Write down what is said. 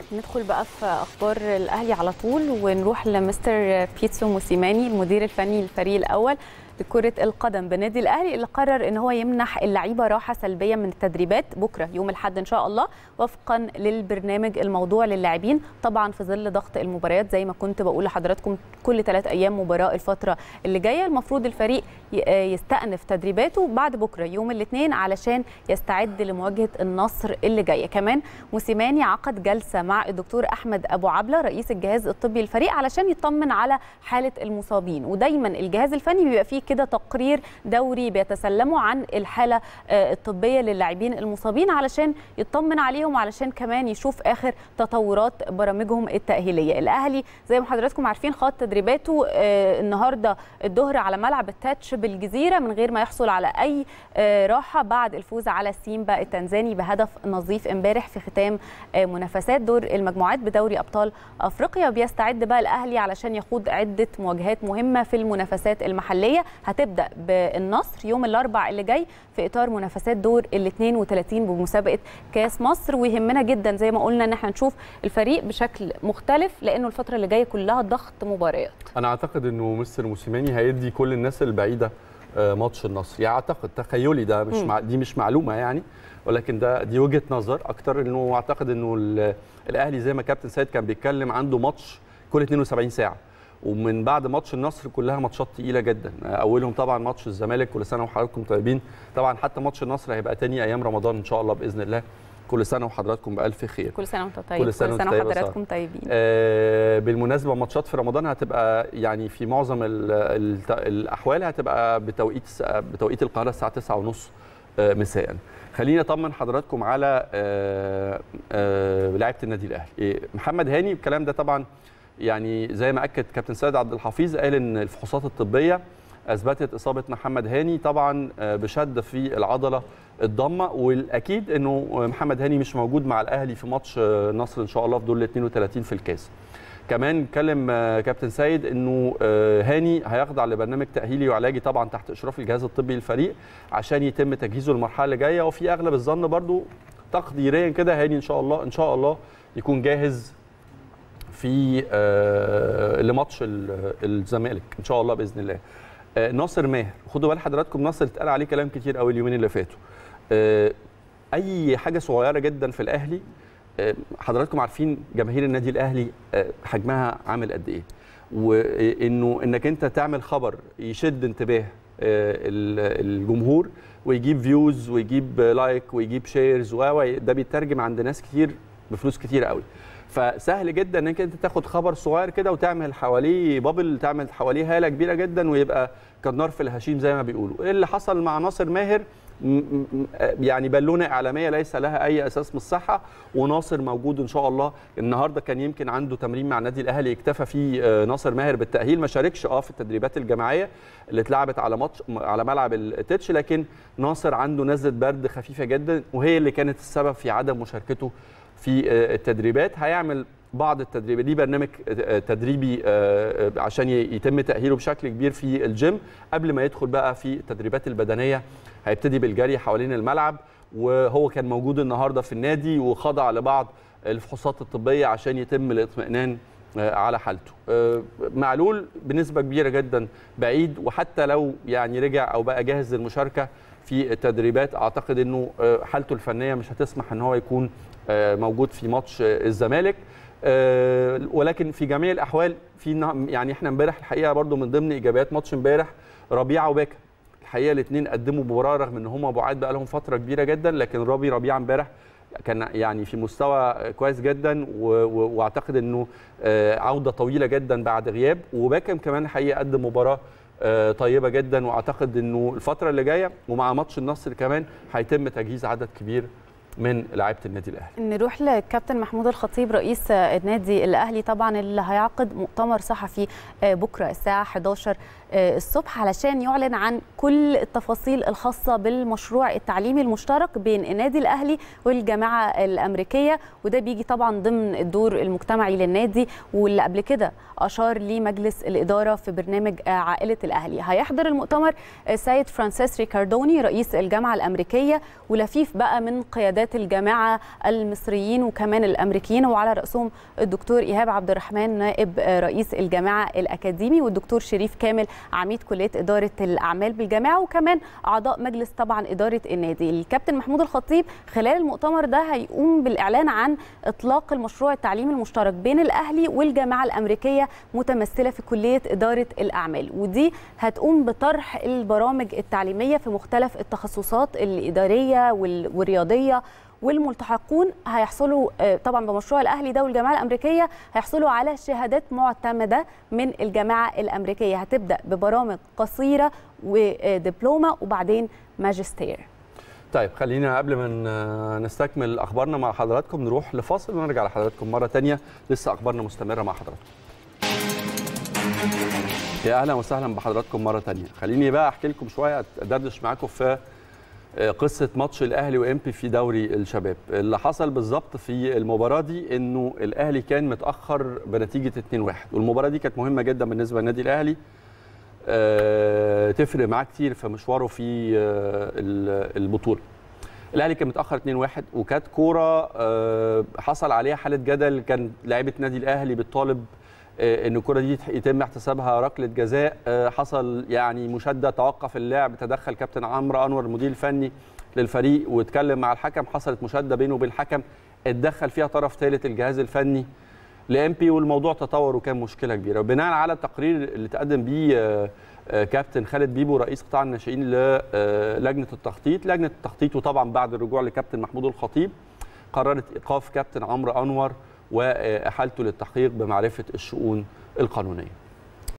ندخل بقى في اخبار الاهلي على طول ونروح لمستر بيتسو موسيماني المدير الفني للفريق الاول لكرة القدم بنادي الأهلي اللي قرر إن هو يمنح اللعيبة راحة سلبية من التدريبات بكرة يوم الأحد إن شاء الله وفقا للبرنامج الموضوع للاعبين طبعا في ظل ضغط المباريات زي ما كنت بقول لحضراتكم كل ثلاث أيام مباراة الفترة اللي جاية المفروض الفريق يستأنف تدريباته بعد بكرة يوم الاثنين علشان يستعد لمواجهة النصر اللي جاية كمان موسيماني عقد جلسة مع الدكتور أحمد أبو عبلة رئيس الجهاز الطبي للفريق علشان يطمن على حالة المصابين ودايما الجهاز الفني بيبقى فيه كده تقرير دوري بيتسلموا عن الحاله الطبيه للاعبين المصابين علشان يطمن عليهم علشان كمان يشوف اخر تطورات برامجهم التاهيليه الاهلي زي ما حضراتكم عارفين خاض تدريباته النهارده الظهر على ملعب التاتش بالجزيره من غير ما يحصل على اي راحه بعد الفوز على سيمبا التنزاني بهدف نظيف امبارح في ختام منافسات دور المجموعات بدوري ابطال افريقيا وبيستعد بقى الاهلي علشان يخوض عده مواجهات مهمه في المنافسات المحليه هتبدا بالنصر يوم الاربع اللي جاي في اطار منافسات دور ال 32 بمسابقه كاس مصر ويهمنا جدا زي ما قلنا ان احنا نشوف الفريق بشكل مختلف لانه الفتره اللي جايه كلها ضغط مباريات انا اعتقد انه مستر موسيماني هيدي كل الناس البعيده ماتش النصر يعني اعتقد تخيلي ده مش مع دي مش معلومه يعني ولكن ده دي وجهه نظر اكتر انه اعتقد انه الاهلي زي ما كابتن سيد كان بيتكلم عنده ماتش كل 72 ساعه ومن بعد ماتش النصر كلها ماتشات تقيله جدا اولهم طبعا ماتش الزمالك كل سنه وحضراتكم طيبين طبعا حتى ماتش النصر هيبقى تاني ايام رمضان ان شاء الله باذن الله كل سنه وحضراتكم بالف خير كل سنه وانتم طيب كل سنه, كل سنة وحضراتكم طيبين آه بالمناسبه ماتشات في رمضان هتبقى يعني في معظم ال ال الاحوال هتبقى بتوقيت بتوقيت القاهره الساعه 9:30 آه مساء خليني اطمن حضراتكم على آه آه لعيبه النادي الاهلي محمد هاني الكلام ده طبعا يعني زي ما اكد كابتن سيد عبد الحفيظ قال ان الفحوصات الطبيه اثبتت اصابه محمد هاني طبعا بشد في العضله الضمه والاكيد انه محمد هاني مش موجود مع الاهلي في ماتش النصر ان شاء الله في دور ال 32 في الكاس كمان اتكلم كابتن سيد انه هاني هيخضع لبرنامج تاهيلي وعلاجي طبعا تحت اشراف الجهاز الطبي للفريق عشان يتم تجهيزه للمرحله اللي جايه وفي اغلب الظن برضو تقديريا كده هاني ان شاء الله ان شاء الله يكون جاهز في آه لماتش الزمالك ان شاء الله باذن الله آه ناصر ماهر خدوا بال حضراتكم ناصر اتقال عليه كلام كتير قوي اليومين اللي فاتوا آه اي حاجه صغيره جدا في الاهلي حضراتكم عارفين جماهير النادي الاهلي حجمها عامل قد ايه وانه انك انت تعمل خبر يشد انتباه الجمهور ويجيب فيوز ويجيب لايك ويجيب شيرز ده بيترجم عند ناس كتير بفلوس كتير قوي فسهل جدا انك انت تاخد خبر صغير كده وتعمل حواليه بابل تعمل حواليه هاله كبيره جدا ويبقى كالنار في الهشيم زي ما بيقولوا ايه اللي حصل مع ناصر ماهر يعني بالونه اعلاميه ليس لها اي اساس من الصحه وناصر موجود ان شاء الله النهارده كان يمكن عنده تمرين مع النادي الاهلي اكتفى فيه ناصر ماهر بالتاهيل ما شاركش اه في التدريبات الجماعيه اللي اتلعبت على ماتش على ملعب التتش لكن ناصر عنده نزله برد خفيفه جدا وهي اللي كانت السبب في عدم مشاركته في التدريبات هيعمل بعض التدريبات دي برنامج تدريبي عشان يتم تاهيله بشكل كبير في الجيم قبل ما يدخل بقى في التدريبات البدنيه هيبتدي بالجري حوالين الملعب وهو كان موجود النهارده في النادي وخضع لبعض الفحوصات الطبيه عشان يتم الاطمئنان على حالته معلول بنسبه كبيره جدا بعيد وحتى لو يعني رجع او بقى جاهز للمشاركه في التدريبات اعتقد انه حالته الفنيه مش هتسمح ان هو يكون موجود في ماتش الزمالك ولكن في جميع الاحوال في يعني احنا امبارح الحقيقه برضو من ضمن ايجابيات ماتش امبارح ربيعه وباكا الحقيقه الاثنين قدموا مباراه رغم ان هم بعاد بقى لهم فتره كبيره جدا لكن ربي ربيعه امبارح كان يعني في مستوى كويس جدا واعتقد انه عوده طويله جدا بعد غياب وباكم كمان الحقيقه قدم مباراه طيبه جدا واعتقد انه الفتره اللي جايه ومع ماتش النصر كمان هيتم تجهيز عدد كبير من لعيبه النادي الاهلي نروح للكابتن محمود الخطيب رئيس النادي الاهلي طبعا اللي هيعقد مؤتمر صحفي بكره الساعه 11 الصبح علشان يعلن عن كل التفاصيل الخاصه بالمشروع التعليمي المشترك بين النادي الاهلي والجامعه الامريكيه وده بيجي طبعا ضمن الدور المجتمعي للنادي واللي قبل كده اشار ليه مجلس الاداره في برنامج عائله الاهلي هيحضر المؤتمر سيد فرانسيس ريكاردوني رئيس الجامعه الامريكيه ولفيف بقى من قيادات قيادات الجامعه المصريين وكمان الامريكيين وعلى راسهم الدكتور ايهاب عبد الرحمن نائب رئيس الجامعه الاكاديمي والدكتور شريف كامل عميد كليه اداره الاعمال بالجامعه وكمان اعضاء مجلس طبعا اداره النادي الكابتن محمود الخطيب خلال المؤتمر ده هيقوم بالاعلان عن اطلاق المشروع التعليمي المشترك بين الاهلي والجامعه الامريكيه متمثله في كليه اداره الاعمال ودي هتقوم بطرح البرامج التعليميه في مختلف التخصصات الاداريه والرياضيه والملتحقون هيحصلوا طبعا بمشروع الاهلي ده والجامعه الامريكيه هيحصلوا على شهادات معتمده من الجامعه الامريكيه هتبدا ببرامج قصيره ودبلومه وبعدين ماجستير طيب خلينا قبل ما نستكمل اخبارنا مع حضراتكم نروح لفاصل ونرجع لحضراتكم مره ثانيه لسه اخبارنا مستمره مع حضراتكم يا اهلا وسهلا بحضراتكم مره ثانيه خليني بقى احكي لكم شويه ادردش معاكم في قصه ماتش الاهلي وامبي في دوري الشباب اللي حصل بالظبط في المباراه دي انه الاهلي كان متاخر بنتيجه 2-1 والمباراه دي كانت مهمه جدا بالنسبه للنادي الاهلي أه تفرق معاه كتير في مشواره في أه البطوله الاهلي كان متاخر 2-1 وكانت كوره أه حصل عليها حاله جدل كان لعيبه نادي الاهلي بتطالب ان الكره دي يتم احتسابها ركله جزاء حصل يعني مشاده توقف اللعب تدخل كابتن عمرو انور المدير الفني للفريق واتكلم مع الحكم حصلت مشاده بينه وبين الحكم اتدخل فيها طرف ثالث الجهاز الفني لامبي والموضوع تطور وكان مشكله كبيره وبناء على التقرير اللي تقدم بيه كابتن خالد بيبو رئيس قطاع الناشئين للجنه التخطيط لجنه التخطيط وطبعا بعد الرجوع لكابتن محمود الخطيب قررت ايقاف كابتن عمرو انور واحالته للتحقيق بمعرفه الشؤون القانونيه